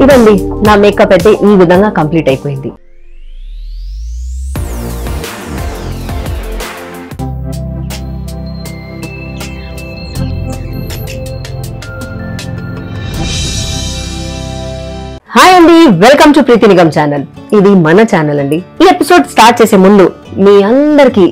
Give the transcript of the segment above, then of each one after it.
ఇదండి నా మేకప్ అయితే ఈ విధంగా కంప్లీట్ అయిపోయింది హాయ్ అండి welcome to Preethi Nigam channel ఇది మన ఛానల్ అండి ఈ ఎపిసోడ్ స్టార్ట్ చేసే ముందు మీ అందరికీ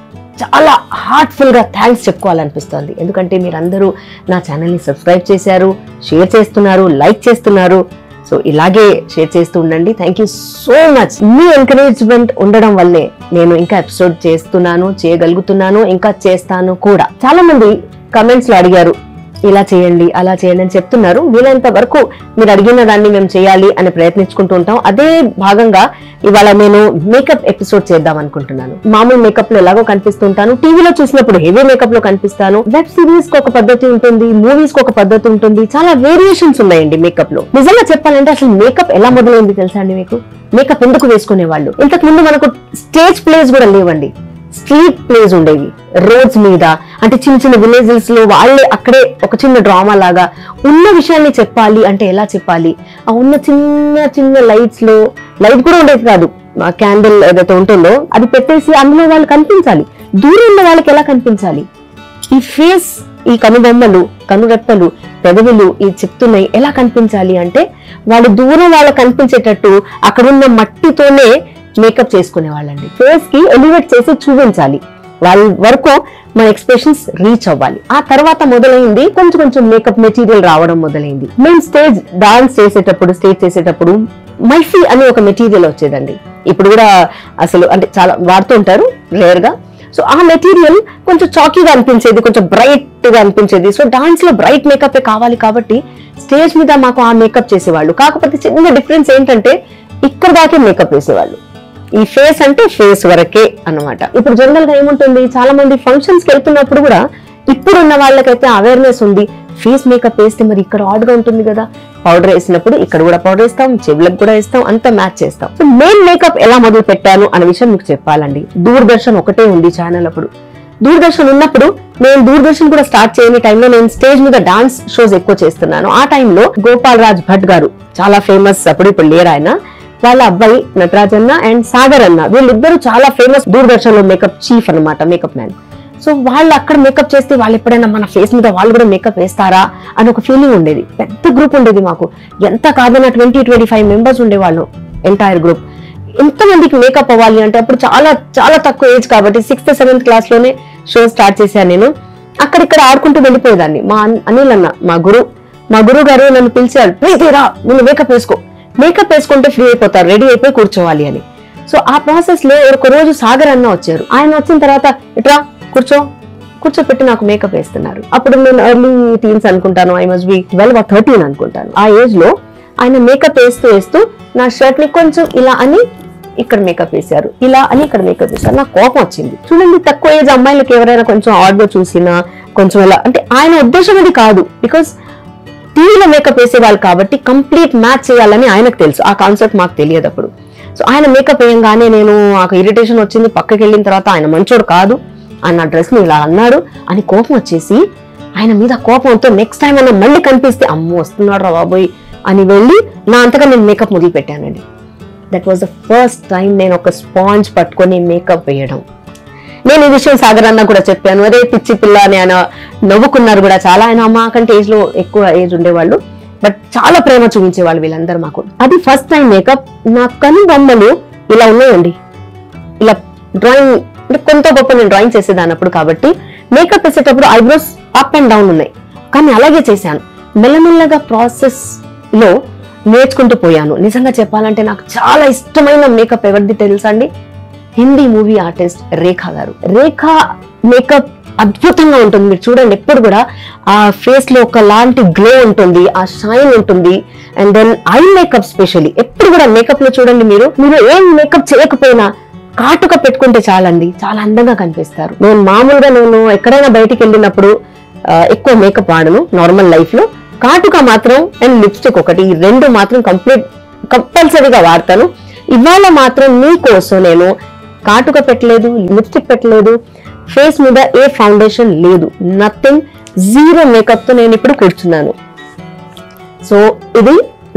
చాలా హార్ట్ఫుల్ గా థ్యాంక్స్ చెప్పుకోవాలనిపిస్తోంది ఎందుకంటే మీరందరూ నా ఛానల్ ని సబ్స్క్రైబ్ చేశారు షేర్ చేస్తున్నారు లైక్ చేస్తున్నారు సో ఇలాగే షేర్ చేస్తూ ఉండండి థ్యాంక్ యూ సో మచ్ మీ ఎంకరేజ్మెంట్ ఉండడం వల్లే నేను ఇంకా ఎపిసోడ్ చేస్తున్నాను చేయగలుగుతున్నాను ఇంకా చేస్తాను కూడా చాలా మంది కమెంట్స్ లో అడిగారు ఇలా చేయండి అలా చేయండి అని చెప్తున్నారు వీలైనంత వరకు మీరు అడిగిన దాన్ని మేము చేయాలి అని ప్రయత్నించుకుంటూ ఉంటాం అదే భాగంగా ఇవాళ నేను మేకప్ ఎపిసోడ్ చేద్దాం అనుకుంటున్నాను మామూలు మేకప్ లో ఎలాగో కనిపిస్తుంటాను టీవీలో చూసినప్పుడు హెవీ మేకప్ లో కనిపిస్తాను వెబ్ సిరీస్ కి ఒక పద్ధతి ఉంటుంది మూవీస్ కి ఒక పద్ధతి ఉంటుంది చాలా వేరియేషన్స్ ఉన్నాయండి మేకప్ లో నిజంగా చెప్పాలంటే అసలు మేకప్ ఎలా మొదలైంది తెలుసా అండి మీకు మేకప్ ఎందుకు వేసుకునే వాళ్ళు ఇంతకు ముందు మనకు స్టేజ్ ప్లేస్ కూడా లేవండి స్ట్రీట్ ప్లేస్ ఉండేవి రోడ్స్ మీద అంటే చిన్న చిన్న విలేజెస్ లో వాళ్ళే అక్కడే ఒక చిన్న డ్రామా లాగా ఉన్న విషయాన్ని చెప్పాలి అంటే ఎలా చెప్పాలి ఆ ఉన్న చిన్న చిన్న లైట్స్ లో లైట్ కూడా ఉండేది కాదు క్యాండిల్ ఏదైతే ఉంటుందో అది పెట్టేసి అందులో వాళ్ళు కనిపించాలి దూరం ఉన్న వాళ్ళకి ఎలా కనిపించాలి ఈ ఫేస్ ఈ కనుబొమ్మలు కనురెప్పలు పెదవులు ఈ చెప్తున్నాయి ఎలా కనిపించాలి అంటే వాళ్ళు దూరం వాళ్ళకి కనిపించేటట్టు అక్కడున్న మట్టితోనే మేకప్ చేసుకునే వాళ్ళండి ఫేస్ కి ఎలివేట్ చేసి చూపించాలి వాళ్ళ వరకు మన ఎక్స్ప్రెషన్స్ రీచ్ అవ్వాలి ఆ తర్వాత మొదలైంది కొంచెం కొంచెం మేకప్ మెటీరియల్ రావడం మొదలైంది మేము స్టేజ్ డాన్స్ చేసేటప్పుడు స్టేజ్ చేసేటప్పుడు మైఫీ అనే ఒక మెటీరియల్ వచ్చేదండి ఇప్పుడు కూడా అసలు అంటే చాలా వాడుతుంటారు రేర్ గా సో ఆ మెటీరియల్ కొంచెం చాకీగా అనిపించేది కొంచెం బ్రైట్ గా అనిపించేది సో డాన్స్ లో బ్రైట్ మేకప్ కావాలి కాబట్టి స్టేజ్ మీద మాకు ఆ మేకప్ చేసేవాళ్ళు కాకపోతే చిన్న డిఫరెన్స్ ఏంటంటే ఇక్కడ దాకే మేకప్ వేసేవాళ్ళు ఈ ఫేస్ అంటే ఫేస్ వరకే అన్నమాట ఇప్పుడు జనరల్ గా ఏముంటుంది చాలా మంది ఫంక్షన్స్ కి వెళ్తున్నప్పుడు కూడా ఇప్పుడు ఉన్న వాళ్ళకైతే అవేర్నెస్ ఉంది ఫేస్ మేకప్ వేస్తే మరి ఇక్కడ ఆడ్ గా ఉంటుంది కదా పౌడర్ వేసినప్పుడు ఇక్కడ కూడా పౌడర్ వేస్తాం చెవులకు కూడా వేస్తాం అంతా మ్యాచ్ చేస్తాం సో నేను మేకప్ ఎలా మొదలు పెట్టాను అనే విషయం మీకు చెప్పాలండి దూరదర్శన్ ఒకటే ఉంది ఛానల్ అప్పుడు దూరదర్శన్ ఉన్నప్పుడు నేను దూరదర్శన్ కూడా స్టార్ట్ చేయని టైంలో నేను స్టేజ్ మీద డాన్స్ షోస్ ఎక్కువ చేస్తున్నాను ఆ టైంలో గోపాల్ రాజ్ భట్ గారు చాలా ఫేమస్ అప్పుడు ఇప్పుడు లేరు ఆయన వాళ్ళ అబ్బాయి నటరాజ్ అన్న అండ్ సాగర్ అన్న వీళ్ళిద్దరూ చాలా ఫేమస్ దూరదర్శన్ లో మేకప్ చీఫ్ అన్నమాట మేకప్ మ్యాన్ సో వాళ్ళు అక్కడ మేకప్ చేస్తే వాళ్ళు ఎప్పుడైనా మన ఫేస్ మీద వాళ్ళు కూడా మేకప్ వేస్తారా అని ఒక ఫీలింగ్ ఉండేది పెద్ద గ్రూప్ ఉండేది మాకు ఎంత కాదన్నా ట్వంటీ ట్వంటీ ఫైవ్ మెంబర్స్ ఉండేవాళ్ళు ఎంటైర్ గ్రూప్ ఎంతమందికి మేకప్ అవ్వాలి అంటే అప్పుడు చాలా చాలా తక్కువ ఏజ్ కాబట్టి సిక్స్త్ సెవెంత్ క్లాస్ లోనే షో స్టార్ట్ చేశాను నేను అక్కడిక్కడ ఆడుకుంటూ వెళ్ళిపోయేదాన్ని మా అన్- అనిల్ అన్న మా గురు మా గురువు గారు నన్ను పిలిచారు "ప్రీతి రా నువ్వు మేకప్ వేసుకో మేకప్ వేసుకుంటే ఫ్రీ అయిపోతారు రెడీ అయిపోయి కూర్చోవాలి అని సో ఆ ప్రాసెస్ లో ఒక రోజు సాగర్ అన్న వచ్చారు ఆయన వచ్చిన తర్వాత ఇట్రా కూర్చో కూర్చోపెట్టి నాకు మేకప్ వేస్తున్నారు అప్పుడు నేను ఎర్లీ టీన్స్ అనుకుంటాను I must be twelve or thirteen అనుకుంటాను ఆ ఏజ్ లో ఆయన మేకప్ వేస్తూ వేస్తూ నా షర్ట్ ని కొంచెం ఇలా అని ఇక్కడ మేకప్ వేశారు ఇలా అని ఇక్కడ మేకప్ వేశారు నాకు కోపం వచ్చింది చూడండి తక్కువ ఏజ్ అమ్మాయిలకి ఎవరైనా కొంచెం ఆడ్ గా చూసినా కొంచెం ఇలా అంటే ఆయన ఉద్దేశం అది కాదు బికాస్ టీవీలో మేకప్ వేసేవాళ్ళు కాబట్టి కంప్లీట్ మ్యాచ్ చేయాలని ఆయనకు తెలుసు ఆ కాన్సెప్ట్ మాకు తెలియదు అప్పుడు సో ఆయన మేకప్ వేయంగానే నేను నాకు ఇరిటేషన్ వచ్చింది పక్కకి వెళ్ళిన తర్వాత ఆయన మంచోడు కాదు ఆయన డ్రెస్ ని ఇలా అన్నాడు అని కోపం వచ్చేసి ఆయన మీద కోపంతో నెక్స్ట్ టైం అన్న మళ్ళీ కనిపిస్తే అమ్మో వస్తున్నాడు రా బాబోయ్ అని వెళ్ళి నా అంతగా నేను మేకప్ మొదలు పెట్టానండి that was the first time నేను ఒక స్పాంజ్ పట్టుకొని మేకప్ వేయడం నేను ఈ విషయం సాగర్ అన్న కూడా చెప్పాను అదే పిచ్చి పిల్ల అని ఆయన నవ్వుకున్నారు కూడా చాలా ఆయన మాకంటే ఏజ్ లో ఎక్కువ ఏజ్ ఉండేవాళ్ళు బట్ చాలా ప్రేమ చూపించేవాళ్ళు వీళ్ళందరూ మాకు అది ఫస్ట్ టైం మేకప్ నా కను బొమ్మలు ఇలా ఉన్నాయండి ఇలా డ్రాయింగ్ అంటే కొంత గొప్ప నేను డ్రాయింగ్ చేసేదాన్ని అప్పుడు కాబట్టి మేకప్ వేసేటప్పుడు ఐబ్రోస్ అప్ అండ్ డౌన్ ఉన్నాయి కానీ అలాగే చేశాను మెల్లమెల్లగా ప్రాసెస్ లో నేర్చుకుంటూ పోయాను నిజంగా చెప్పాలంటే నాకు చాలా ఇష్టమైన మేకప్ ఎవరిది తెలుసా అండి హిందీ మూవీ ఆర్టిస్ట్ రేఖా గారు రేఖా మేకప్ అద్భుతంగా ఉంటుంది మీరు చూడండి ఎప్పుడు కూడా ఆ ఫేస్ లో ఒక లాంటి గ్లో ఉంటుంది ఆ షైన్ ఉంటుంది and then I makeup specially ఎప్పుడు కూడా మేకప్ లో చూడండి మీరు మీరు ఏం మేకప్ చేయకపోయినా కాటుక పెట్టుకుంటే చాలండి చాలా అందంగా కనిపిస్తారు నేను మామూలుగా నేను ఎక్కడైనా బయటికి వెళ్ళినప్పుడు ఆ, ఎక్కువ మేకప్ వాడను నార్మల్ లైఫ్ లో కాటుక మాత్రం అండ్ లిప్స్టిక్ ఒకటి ఈ రెండు మాత్రం కంప్లీట్ కంపల్సరీగా వాడతాను ఇవాళ మాత్రం మీకోసం నేను కాటుక పెట్టలేదు లిప్స్టిక్ పెట్టలేదు ఫేస్ మీద ఏ ఫౌండేషన్ లేదు నథింగ్ జీరో మేకప్ తో నేను ఇప్పుడు కూర్చున్నాను సో ఇది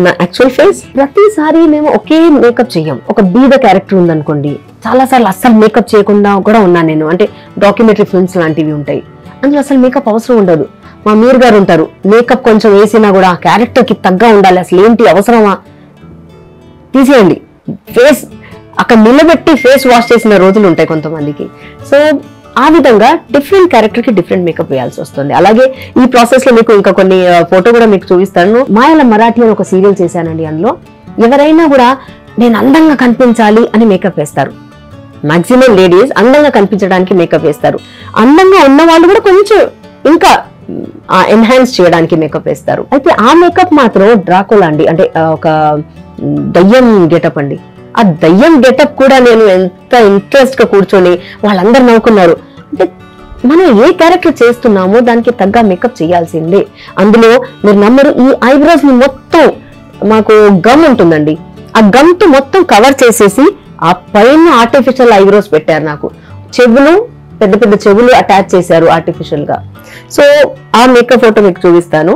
నా యాక్చువల్ ఫేస్ ప్రతిసారి మేము ఒకే మేకప్ చెయ్యం ఒక బీద క్యారెక్టర్ ఉందనుకోండి చాలా సార్లు అస్సలు మేకప్ చేయకుండా కూడా ఉన్నాను నేను అంటే డాక్యుమెంటరీ ఫిల్మ్స్ లాంటివి ఉంటాయి అందులో అసలు మేకప్ అవసరం ఉండదు మా మీర్ గారు ఉంటారు మేకప్ కొంచెం వేసినా కూడా ఆ క్యారెక్టర్ కి తగ్గ ఉండాలి అసలు ఏంటి అవసరమా తీసేయండి ఫేస్ అక్కడ నిలబెట్టి ఫేస్ వాష్ చేసిన రోజులు ఉంటాయి కొంతమందికి సో ఆ విధంగా డిఫరెంట్ క్యారెక్టర్ కి డిఫరెంట్ మేకప్ వేయాల్సి వస్తుంది అలాగే ఈ ప్రాసెస్ లో మీకు ఇంకా కొన్ని ఫోటో కూడా మీకు చూపిస్తాను మాయల మరాఠీ అని ఒక సీరియల్ చేశానండి అందులో ఎవరైనా కూడా నేను అందంగా కనిపించాలి అని మేకప్ వేస్తారు మాక్సిమం లేడీస్ అందంగా కనిపించడానికి మేకప్ వేస్తారు అందంగా ఉన్న వాళ్ళు కూడా కొంచెం ఇంకా ఎన్హాన్స్ చేయడానికి మేకప్ వేస్తారు అయితే ఆ మేకప్ మాత్రం డ్రాకోలా అండి అంటే ఆ, ఒక మ్, దయ్యం గెటప్ అండి ఆ దయ్యం గెటప్ కూడా నేను ఎంత ఇంట్రెస్ట్ గా కూర్చొని వాళ్ళందరూ నవ్వుకున్నారు అంటే మనం ఏ క్యారెక్టర్ చేస్తున్నామో దానికి తగ్గ మేకప్ చేయాల్సిందే అందులో మీరు నమ్మరు ఈ ఐబ్రోస్ ని మొత్తం మాకు గమ్ ఉంటుందండి ఆ గమ్ తో మొత్తం కవర్ చేసేసి ఆ పైన ఆర్టిఫిషియల్ ఐబ్రోస్ పెట్టారు నాకు చెవులు పెద్ద పెద్ద చెవులు అటాచ్ చేశారు ఆర్టిఫిషియల్ గా సో ఆ మేకప్ ఫోటో మీకు చూపిస్తాను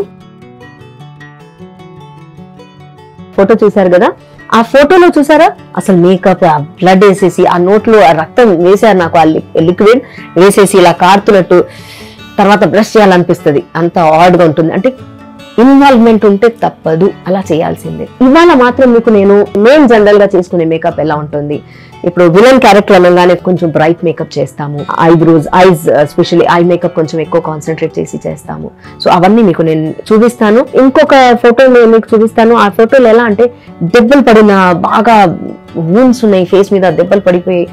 ఫోటో చూసారు కదా ఆ ఫోటోలో చూసారా అసలు మేకప్ ఆ బ్లడ్ వేసేసి ఆ నోట్లో ఆ రక్తం వేశారు నాకు ఆ లిక్విడ్ వేసేసి ఇలా కారుతున్నట్టు తర్వాత బ్రష్ చేయాలనిపిస్తుంది అంత ఆడ్ గా ఉంటుంది అంటే ఇన్వాల్వ్మెంట్ ఉంటే తప్పదు అలా చేయాల్సిందే ఇవాళ మాత్రం మీకు నేను మేము జనరల్ గా చేసుకునే మేకప్ ఎలా ఉంటుంది ఇప్పుడు విలన్ క్యారెక్టర్ అనగానే కొంచెం బ్రైట్ మేకప్ చేస్తాము eyebrows eyes specially eye makeup కొంచెం ఎక్కువ కాన్సన్ట్రేట్ చేసి చేస్తాము సో అవన్నీ మీకు నేను చూపిస్తాను ఇంకొక ఫోటో నేను మీకు చూపిస్తాను ఆ ఫోటోలో ఎలా అంటే దెబ్బలు పడిన బాగా వూన్స్ ఉన్నాయి ఫేస్ మీద దెబ్బలు పడిపోయి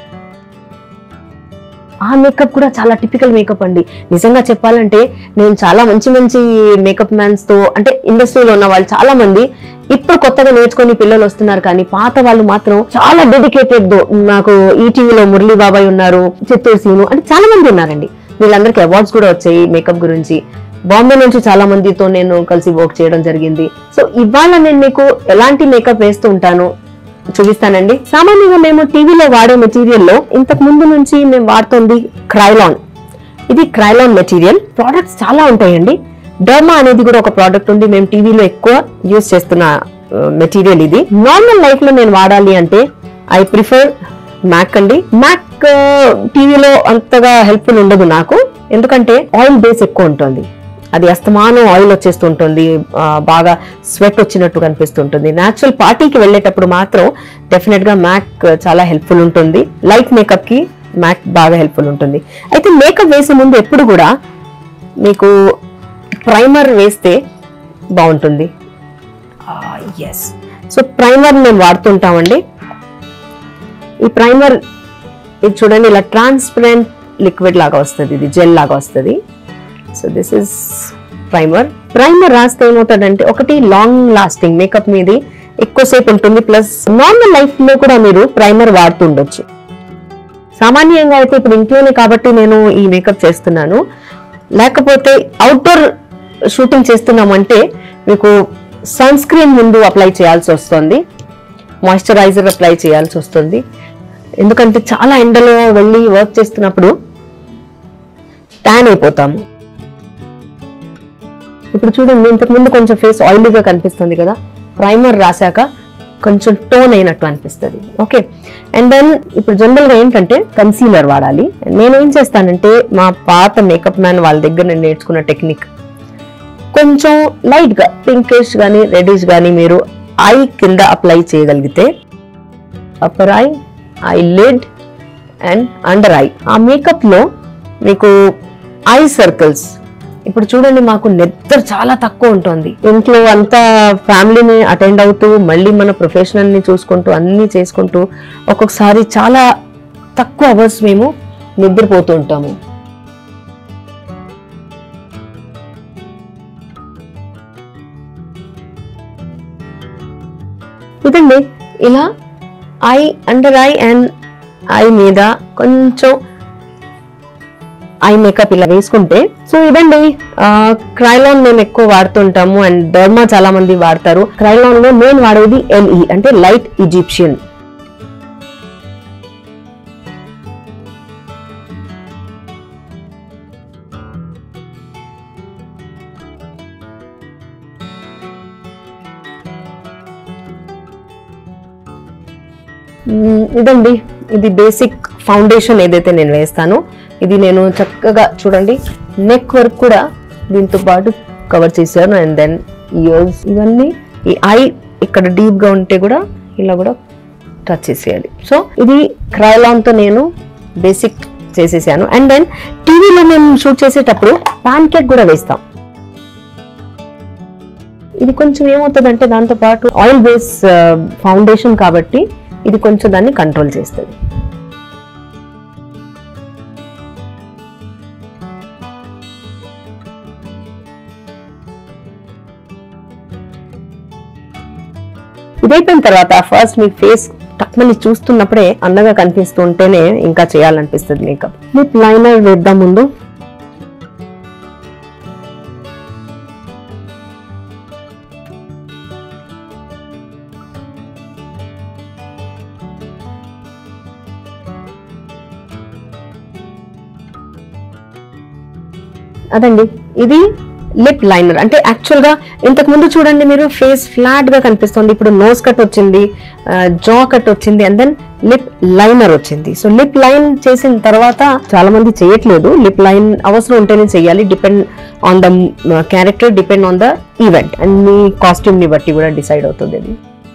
ఆ మేకప్ కూడా చాలా టిపికల్ మేకప్ అండి నిజంగా చెప్పాలంటే నేను చాలా మంచి మంచి మేకప్ మ్యాన్స్ తో అంటే ఇండస్ట్రీలో ఉన్న వాళ్ళు చాలా మంది ఇప్పుడు కొత్తగా నేర్చుకుని పిల్లలు వస్తున్నారు కానీ పాత వాళ్ళు మాత్రం చాలా డెడికేటెడ్ నాకు ఈటీవీలో మురళీ బాబాయ్ ఉన్నారు చిత్తూరు సీను అంటే చాలా మంది ఉన్నారండి వీళ్ళందరికీ అవార్డ్స్ కూడా వచ్చాయి మేకప్ గురించి బాంబే నుంచి చాలా మందితో నేను కలిసి వర్క్ చేయడం జరిగింది సో ఇవాళ నేను మీకు ఎలాంటి మేకప్ వేస్తూ ఉంటాను చూపిస్తానండి సామాన్యంగా మేము టీవీలో వాడే మెటీరియల్ లో ఇంతకు ముందు నుంచి మేము వాడుతుంది క్రైలాన్ ఇది క్రైలాన్ మెటీరియల్ ప్రోడక్ట్స్ చాలా ఉంటాయండి డర్మా అనేది కూడా ఒక ప్రోడక్ట్ ఉంది మేము టీవీలో ఎక్కువ యూస్ చేస్తున్న మెటీరియల్ ఇది నార్మల్ లైఫ్ లో నేను వాడాలి అంటే ఐ ప్రిఫర్ మ్యాక్ అండి మ్యాక్ టీవీలో అంతగా హెల్ప్ఫుల్ ఉండదు నాకు ఎందుకంటే ఆయిల్ బేస్ ఎక్కువ ఉంటుంది అది అస్తమానం ఆయిల్ వచ్చేస్తుంటుంది ఆ, బాగా స్వెట్ వచ్చినట్టు కనిపిస్తుంటుంది న్యాచురల్ పార్టీకి వెళ్ళేటప్పుడు మాత్రం డెఫినెట్ గా మ్యాక్ చాలా హెల్ప్ఫుల్ ఉంటుంది లైట్ మేకప్ కి మ్యాక్ బాగా హెల్ప్ఫుల్ ఉంటుంది అయితే మేకప్ వేసే ముందు ఎప్పుడు కూడా మీకు ప్రైమర్ వేస్తే బాగుంటుంది ఎస్ సో ప్రైమర్ మేము వాడుతుంటామండి ఈ ప్రైమర్ ఇది చూడండి ఇలా ట్రాన్స్పరెంట్ లిక్విడ్ లాగా వస్తుంది ఇది జెల్ లాగా వస్తుంది so this is primer primer రాస్తే ఏమవుతుందంటే ఒకటి లాంగ్ లాస్టింగ్ మేకప్ మీది ఎక్కువసేపు ఉంటుంది ప్లస్ నార్మల్ లైఫ్ లో కూడా మీరు ప్రైమర్ వాడుతుండొచ్చు సామాన్యంగా అయితే ఇప్పుడు ఇంట్లోనే కాబట్టి నేను ఈ మేకప్ చేస్తున్నాను లేకపోతే అవుట్డోర్ షూటింగ్ చేస్తున్నామంటే మీకు సన్ స్క్రీన్ ముందు అప్లై చేయాల్సి వస్తుంది మాయిశ్చరైజర్ అప్లై చేయాల్సి వస్తుంది ఎందుకంటే చాలా ఎండలో వెళ్ళి వర్క్ చేస్తున్నప్పుడు ట్యాన్ అయిపోతాము ఇప్పుడు చూడండి ఇంతకు ముందు కొంచెం ఫేస్ ఆయిలీగా కనిపిస్తుంది కదా ప్రైమర్ రాశాక కొంచెం టోన్ అయినట్టు అనిపిస్తుంది ఓకే అండ్ దెన్ ఇప్పుడు జనరల్ గా ఏంటంటే కన్సీలర్ వాడాలి నేను ఏం చేస్తానంటే మా పాత మేకప్ మ్యాన్ వాళ్ళ దగ్గర నేను నేర్చుకున్న టెక్నిక్ కొంచెం లైట్ గా పింకిష్ గానీ రెడిష్ గానీ మీరు ఐ కింద అప్లై చేయగలిగితే upper eye eyelid and under eye ఆ మేకప్ లో మీకు ఐ సర్కిల్స్ ఇప్పుడు చూడండి మాకు నిద్ర చాలా తక్కువ ఉంటుంది ఇంట్లో అంతా ఫ్యామిలీని అటెండ్ అవుతూ మళ్ళీ మన ప్రొఫెషనల్ ని చూసుకుంటూ అన్ని చేసుకుంటూ ఒక్కొక్కసారి చాలా తక్కువ అవర్స్ మేము నిద్రపోతూ ఉంటాము ఇదండి ఇలా eye under eye and eye మీద కొంచెం ఐ మేకప్ ఇలా వేసుకుంటే సో ఇదండి క్రైలాన్ మేము ఎక్కువ వాడుతుంటాము అండ్ డర్మా చాలా మంది వాడతారు క్రైలాన్ లో నేను వాడేది ఎల్ఈ అంటే లైట్ ఈజిప్షియన్ మ్మ్, ఇదండి ఇది బేసిక్ ఫౌండేషన్ ఏదైతే నేను వేస్తానో ఇది నేను చక్కగా చూడండి నెక్ వర్క్ కూడా దీంతో పాటు కవర్ చేశాను అండ్ దెన్ ఇయర్స్ ఇవన్నీ ఈ ఐ ఇక్కడ డీప్ గా ఉంటే కూడా ఇలా కూడా టచ్ చేసేయాలి సో ఇది క్రైలాన్ తో నేను బేసిక్ చేసేసాను అండ్ దెన్ టీవీలో మేము షూట్ చేసేటప్పుడు ప్యాన్ కేక్ కూడా వేస్తాం ఇది కొంచెం ఏమవుతుందంటే దాంతో పాటు ఆయిల్ బేస్ ఫౌండేషన్ కాబట్టి ఇది కొంచెం దాన్ని కంట్రోల్ చేస్తుంది ఇదైపోయిన తర్వాత ఫస్ట్ మీ ఫేస్ టక్మని చూస్తున్నప్పుడే అందంగా కనిపిస్తూ ఉంటేనే ఇంకా చేయాలనిపిస్తుంది మేకప్ లిప్ లైనర్ వేద్దాం ముందు అదండి ఇది లిప్ లైనర్ అంటే యాక్చువల్ గా ఇంతకు ముందు చూడండి మీరు ఫేస్ ఫ్లాట్ గా కనిపిస్తుంది ఇప్పుడు నోస్ కట్ వచ్చింది జా కట్ వచ్చింది అండ్ దెన్ లిప్ లైనర్ వచ్చింది సో లిప్ లైన్ చేసిన తర్వాత చాలా మంది చేయట్లేదు లిప్ లైన్ అవసరం ఉంటేనే చేయాలి depend on the character depend on the event and మీ కాస్ట్యూమ్ ని బట్టి కూడా డిసైడ్ అవుతుంది అది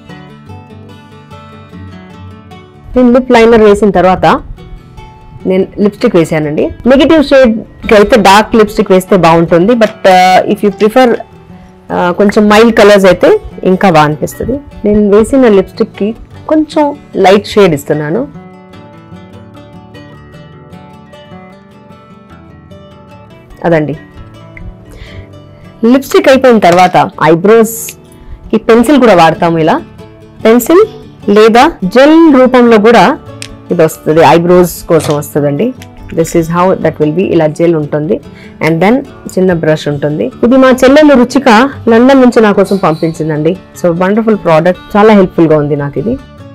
నేను లిప్ లైనర్ వేసిన తర్వాత నేను లిప్స్టిక్ వేసానండి నెగిటివ్ షేడ్ అయితే డార్క్ లిప్స్టిక్ వేస్తే బాగుంటుంది బట్ ఇఫ్ యూ ప్రిఫర్ కొంచెం మైల్డ్ కలర్స్ అయితే ఇంకా బాగా అనిపిస్తుంది నేను వేసిన లిప్స్టిక్ కి కొంచెం లైట్ షేడ్ ఇస్తున్నాను అదండి లిప్స్టిక్ అయిపోయిన తర్వాత ఐబ్రోస్ కి పెన్సిల్ కూడా వాడతాము ఇలా పెన్సిల్ లేదా జెల్ రూపంలో కూడా ఇది వస్తుంది ఐబ్రోస్ కోసం వస్తుందండి this is how that will be ఇలా జెల్ ఉంటుంది అండ్ దెన్ చిన్న బ్రష్ ఉంటుంది ఇది మా చెల్లెలు రుచిక లండన్ నుంచి నా కోసం పంపించిందండి సో వండర్ఫుల్ ప్రోడక్ట్ చాలా హెల్ప్ఫుల్ గా ఉంది నాకు ఇది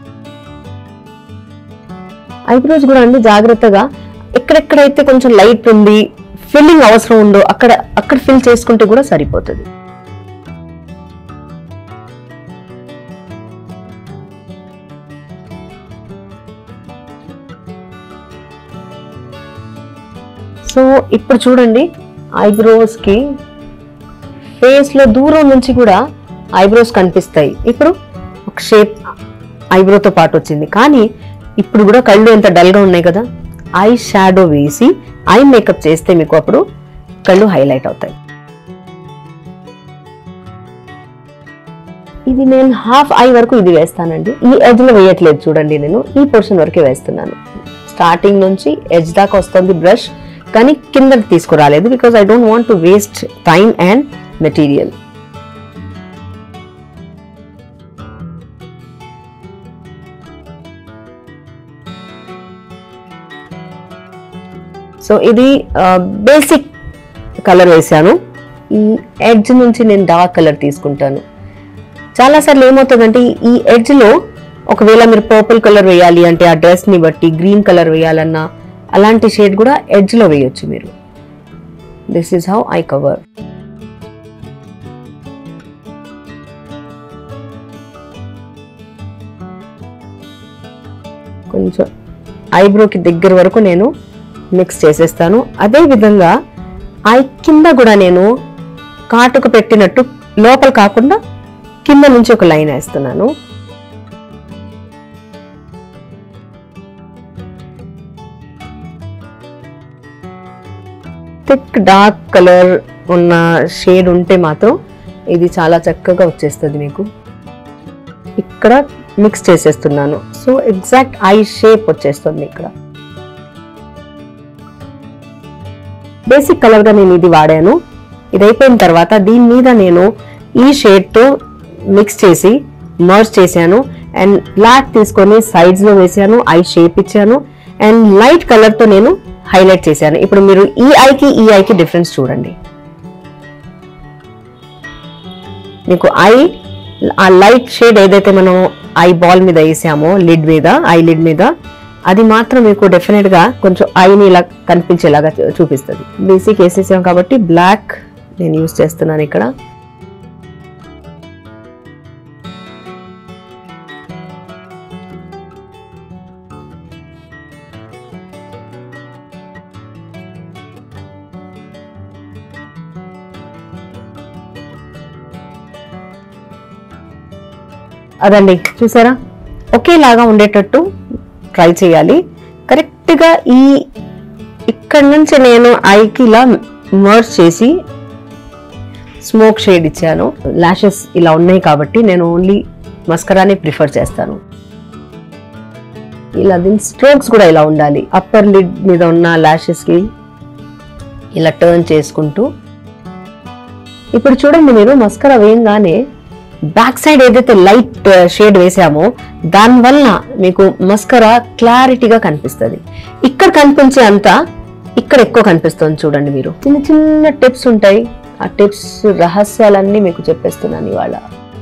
ఐబ్రోస్ కూడా అండి జాగ్రత్తగా ఎక్కడెక్కడైతే కొంచెం లైట్ ఉంది ఫిల్లింగ్ అవసరం ఉందో అక్కడ అక్కడ ఫిల్ చేసుకుంటే కూడా సరిపోతుంది సో ఇప్పుడు చూడండి ఐబ్రోస్ కి ఫేస్ లో దూరం నుంచి కూడా ఐబ్రోస్ కనిపిస్తాయి ఇప్పుడు ఒక షేప్ ఐబ్రోతో పాటు వచ్చింది కానీ ఇప్పుడు కూడా కళ్ళు ఎంత డల్ గా ఉన్నాయి కదా ఐ షాడో వేసి ఐ మేకప్ చేస్తే మీకు అప్పుడు కళ్ళు హైలైట్ అవుతాయి ఇది నేను హాఫ్ ఐ వరకు ఇది వేస్తానండి ఈ ఎడ్జ్ లో వేయట్లేదు చూడండి నేను ఈ పోర్షన్ వరకే వేస్తున్నాను స్టార్టింగ్ నుంచి ఎడ్జ్ దాకా వస్తుంది బ్రష్ కానీ కిందకి తీసుకురాలేదు because I don't want to waste time and material so ఇది బేసిక్ కలర్ వేసాను ఈ ఎడ్జ్ నుంచి నేను డార్క్ కలర్ తీసుకుంటాను చాలా సార్లు ఏమవుతుందంటే ఈ ఎడ్జ్ లో ఒకవేళ మీరు పర్పుల్ కలర్ వేయాలి అంటే ఆ డ్రెస్ ని బట్టి గ్రీన్ కలర్ వేయాలన్నా అలాంటి షేడ్ కూడా ఎడ్జ్ లో వేయొచ్చు మీరు this is how I cover కొంచెం ఐబ్రోకి దగ్గర వరకు నేను మిక్స్ చేసేస్తాను అదే విధంగా ఐ కింద కూడా నేను కాటుకు పెట్టినట్టు లోపల కాకుండా కింద నుంచి ఒక లైన్ వేస్తున్నాను థిక్ డార్క్ కలర్ ఉన్న షేడ్ ఉంటే మాత్రం ఇది చాలా చక్కగా వచ్చేస్తుంది మీకు ఇక్కడ మిక్స్ చేసేస్తున్నాను సో ఎగ్జాక్ట్ ఐ షేప్ వచ్చేస్తుంది ఇక్కడ బేసిక్ కలర్ గా నేను ఇది వాడాను ఇది అయిపోయిన తర్వాత దీని మీద నేను ఈ షేడ్ తో మిక్స్ చేసి మర్జ్ చేశాను అండ్ బ్లాక్ తీసుకొని సైడ్స్ లో వేసాను ఐ షేప్ ఇచ్చాను అండ్ లైట్ కలర్ తో నేను హైలైట్ చేశాను ఇప్పుడు మీరు ఈ ఐకి ఈ ఐకి డిఫరెన్స్ చూడండి మీకు ఐ ఆ లైట్ షేడ్ ఏదైతే మనం ఐ బాల్ మీద వేసామో లిడ్ మీద ఐ లిడ్ మీద అది మాత్రం మీకు డెఫినెట్ గా కొంచెం ఐని ఇలా కనిపించేలాగా చూ- చూపిస్తుంది బేసిక్ వేసేసాం కాబట్టి బ్లాక్ నేను యూస్ చేస్తున్నాను ఇక్కడ అదండి చూసారా ఒకేలాగా ఉండేటట్టు ట్రై చేయాలి కరెక్ట్గా ఈ ఇక్కడ నుంచి నేను ఐకి ఇలా మర్జ్ చేసి స్మోక్ షేడ్ ఇచ్చాను లాషెస్ ఇలా ఉన్నాయి కాబట్టి నేను ఓన్లీ మస్కరానే ప్రిఫర్ చేస్తాను ఇలా దీని స్ట్రోక్స్ కూడా ఇలా ఉండాలి అప్పర్ లిడ్ మీద ఉన్న lashes కి ఇలా టర్న్ చేసుకుంటూ ఇప్పుడు చూడండి మీరు మస్కరా వేయంగానే బ్యాక్ సైడ్ ఏదైతే లైట్ షేడ్ వేసామో దానివల్ల మీకు మస్కరా క్లారిటీగా కనిపిస్తుంది ఇక్కడ కనిపించే అంత ఇక్కడ ఎక్కువ కనిపిస్తుంది చూడండి మీరు చిన్న చిన్న టిప్స్ ఉంటాయి ఆ టిప్స్ రహస్యాలన్నీ మీకు చెప్పేస్తున్నాను ఇవాళ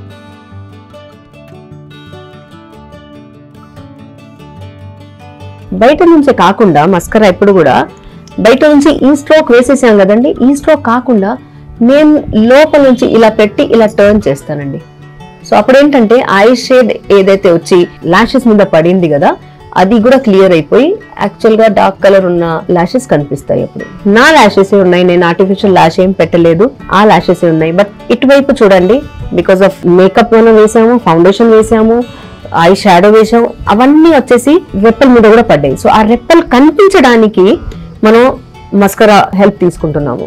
బయట నుంచే కాకుండా మస్కరా ఎప్పుడు కూడా బయట నుంచి ఈ స్ట్రోక్ వేసేసాం కదండి ఈ స్ట్రోక్ కాకుండా నేను లోపల నుంచి ఇలా పెట్టి ఇలా టర్న్ చేస్తానండి సో అప్పుడు ఏంటంటే ఐ షేడ్ ఏదైతే వచ్చి లాషెస్ మీద పడింది కదా అది కూడా క్లియర్ అయిపోయి యాక్చువల్ గా డార్క్ కలర్ ఉన్న లాషెస్ కనిపిస్తాయి అప్పుడు నా లాషెస్ ఉన్నాయి నేను ఆర్టిఫిషియల్ లాష్ ఏం పెట్టలేదు ఆ లాషెస్ ఉన్నాయి బట్ ఇటువైపు చూడండి బికాస్ ఆఫ్ మేకప్ మనం వేసాము ఫౌండేషన్ వేసాము ఐ షాడో వేసాము అవన్నీ వచ్చేసి రెప్పల మీద కూడా పడ్డాయి సో ఆ రెప్పలు కనిపించడానికి మనం మస్కరా హెల్ప్ తీసుకుంటున్నాము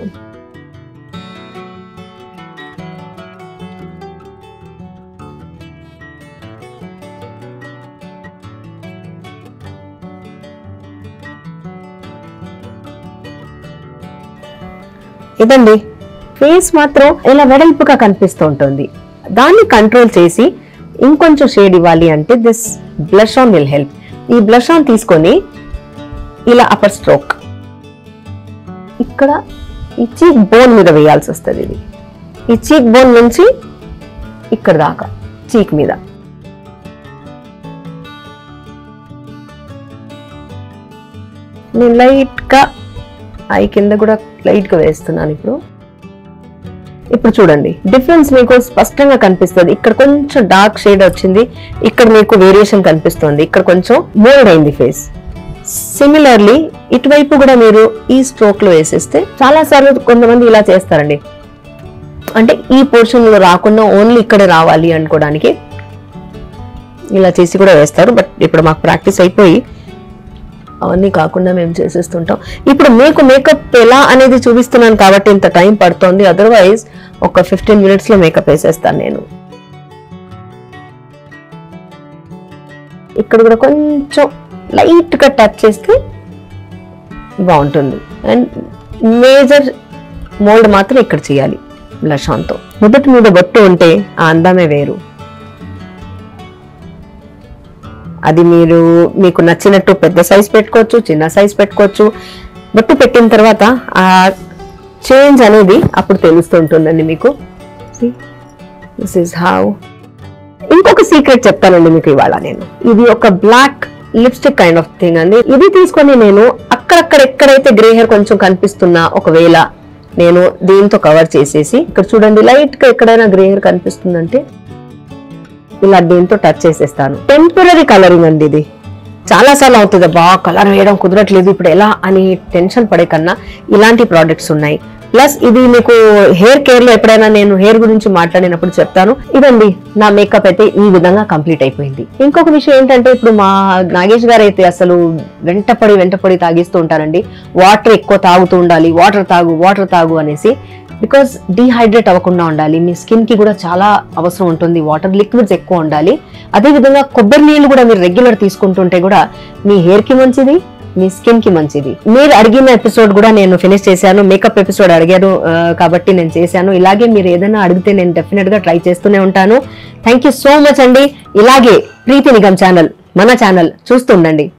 ఇదండి ఫేస్ మాత్రం ఇలా వెడల్పుగా కనిపిస్తూ ఉంటుంది దాన్ని కంట్రోల్ చేసి ఇంకొంచెం షేడ్ ఇవ్వాలి అంటే this blush on will help ఈ బ్లష్ ఆన్ తీసుకొని ఇలా అప్పర్ స్ట్రోక్ ఇక్కడ ఈ చీక్ బోన్ మీద వేయాల్సి వస్తుంది ఇది ఈ చీక్ బోన్ నుంచి ఇక్కడ దాకా చీక్ మీద నేను లైట్ గా ఐ కింద కూడా లైట్ గా వేస్తున్నాను ఇప్పుడు ఇప్పుడు చూడండి డిఫరెన్స్ మీకు స్పష్టంగా కనిపిస్తుంది ఇక్కడ కొంచెం డార్క్ షేడ్ వచ్చింది ఇక్కడ మీకు వేరియేషన్ కనిపిస్తుంది ఇక్కడ కొంచెం మోల్డ్ అయింది ఫేస్ సిమిలర్లీ ఇటువైపు కూడా మీరు ఈ స్ట్రోక్ లో వేసేస్తే చాలా సార్లు కొంతమంది ఇలా చేస్తారండి అంటే ఈ పోర్షన్ లో రాకుండా ఓన్లీ ఇక్కడే రావాలి అనుకోవడానికి ఇలా చేసి కూడా వేస్తారు బట్ ఇప్పుడు మాకు ప్రాక్టీస్ అయిపోయి అవన్నీ కాకుండా మేము చేసేస్తుంటాం ఇప్పుడు మీకు మేకప్ ఎలా అనేది చూపిస్తున్నాను కాబట్టి ఇంత టైం పడుతోంది అదర్వైజ్ ఒక ఫిఫ్టీన్ మినిట్స్ లో మేకప్ వేసేస్తాను నేను ఇక్కడ కూడా కొంచెం లైట్ గా టచ్ చేస్తే బాగుంటుంది అండ్ మేజర్ మోల్డ్ మాత్రం ఇక్కడ చేయాలి బ్లష్ ఆన్తో మొదటి మీద బొట్టు ఉంటే ఆ అందమే వేరు అది మీరు మీకు నచ్చినట్టు పెద్ద సైజ్ పెట్టుకోవచ్చు చిన్న సైజ్ పెట్టుకోవచ్చు బొట్టు పెట్టిన తర్వాత ఆ చేంజ్ అనేది అప్పుడు తెలుస్తుంటుందండి మీకు దిస్ ఇస్ హౌ ఇంకొక సీక్రెట్ చెప్తానండి మీకు ఇవాళ నేను ఇది ఒక black lipstick kind of thing అండి ఇది తీసుకొని నేను అక్కడక్కడ ఎక్కడైతే గ్రే హెయిర్ కొంచెం కనిపిస్తున్నా ఒకవేళ నేను దీంతో కవర్ చేసేసి ఇక్కడ చూడండి లైట్ గా ఎక్కడైనా గ్రే హెయిర్ కనిపిస్తుందంటే ఇలా దీంతో టచ్ చేసేస్తాను టెంపరీ కలరింగ్ అండి ఇది చాలా సార్లు అవుతుంది బాగా కలర్ వేయడం కుదరట్లేదు ఇప్పుడు ఎలా అని టెన్షన్ పడే కన్నా ఇలాంటి ప్రోడక్ట్స్ ఉన్నాయి ప్లస్ ఇది మీకు హెయిర్ కేర్ లో ఎప్పుడైనా నేను హెయిర్ గురించి మాట్లాడినప్పుడు చెప్తాను ఇదండి నా మేకప్ అయితే ఈ విధంగా కంప్లీట్ అయిపోయింది ఇంకొక విషయం ఏంటంటే ఇప్పుడు మా నాగేష్ గారు అయితే అసలు వెంటపడి వెంటపడి తాగిస్తూ ఉంటారండి వాటర్ ఎక్కువ తాగుతూ ఉండాలి వాటర్ తాగు వాటర్ తాగు అనేసి బికాస్ డీహైడ్రేట్ అవ్వకుండా ఉండాలి మీ స్కిన్ కి కూడా చాలా అవసరం ఉంటుంది వాటర్ లిక్విడ్స్ ఎక్కువ ఉండాలి అదే విధంగా కొబ్బరి నీళ్ళు కూడా మీరు రెగ్యులర్ తీసుకుంటుంటే కూడా మీ హెయిర్ కి మంచిది మీ స్కిన్ కి మంచిది మీరు అడిగిన ఎపిసోడ్ కూడా నేను ఫినిష్ చేశాను మేకప్ ఎపిసోడ్ అడిగారు ఆ, కాబట్టి నేను చేశాను ఇలాగే మీరు ఏదైనా అడిగితే నేను డెఫినెట్ గా ట్రై చేస్తూనే ఉంటాను థ్యాంక్ యూ సో మచ్ అండి ఇలాగే ప్రీతి నిగమ్ ఛానల్ మన ఛానల్ చూస్తుండండి